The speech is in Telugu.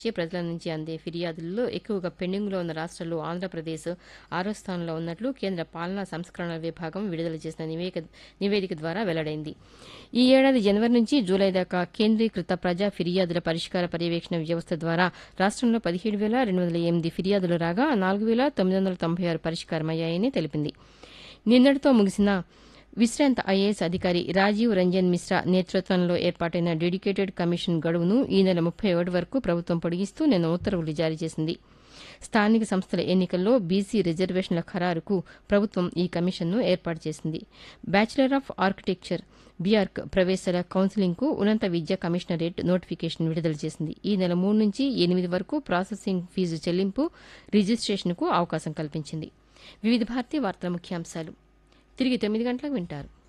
వచ్చే ప్రజల నుంచి అందే ఫిర్యాదుల్లో ఎక్కువగా పెండింగ్లో ఉన్న రాష్ట్రాల్లో ఆంధ్రప్రదేశ్ ఆరో స్థానంలో ఉన్నట్లు కేంద్ర పాలనా సంస్కరణల విభాగం విడుదల చేసిన నివేక నివేదిక ద్వారా వెల్లడైంది ఈ ఏడాది జనవరి నుంచి జూలై దాకా కేంద్రీకృత ప్రజా ఫిర్యాదుల పరిష్కార పర్యవేక్షణ వ్యవస్థ ద్వారా రాష్ట్రంలో పదిహేడు వేల రెండు వందల ఎనిమిది ఫిర్యాదులు రాగా నాలుగు వేల తొమ్మిది వందల తొంభై ఆరు పరిష్కారమయ్యాయని తెలిపింది నిన్నటితో ముగిసిన విశ్రాంత ఐఏఎస్ అధికారి రాజీవ్ రంజన్ మిశ్రా నేతృత్వంలో ఏర్పాటైన డెడికేటెడ్ కమిషన్ గడువును ఈ నెల ముప్పై ఒకటి వరకు ప్రభుత్వం పొడిగిస్తూ నిన్న ఉత్తర్వులు జారీ చేసింది స్థానిక సంస్థల ఎన్నికల్లో బీసీ రిజర్వేషన్ల ఖరారుకు ప్రభుత్వం ఈ కమిషన్ను ఏర్పాటు చేసింది బ్యాచిలర్ ఆఫ్ ఆర్కిటెక్చర్ బీఆర్క్ ప్రవేశాల కౌన్సిలింగ్కు ఉన్నత విద్యా కమిషనరేట్ నోటిఫికేషన్ విడుదల చేసింది ఈ నెల మూడు నుంచి ఎనిమిది వరకు ప్రాసెసింగ్ ఫీజు చెల్లింపు రిజిస్ట్రేషన్కు అవకాశం కల్పించింది వివిధ భారతీయ వార్తల ముఖ్యాంశాలు తిరిగి తొమ్మిది గంటలకు వింటారు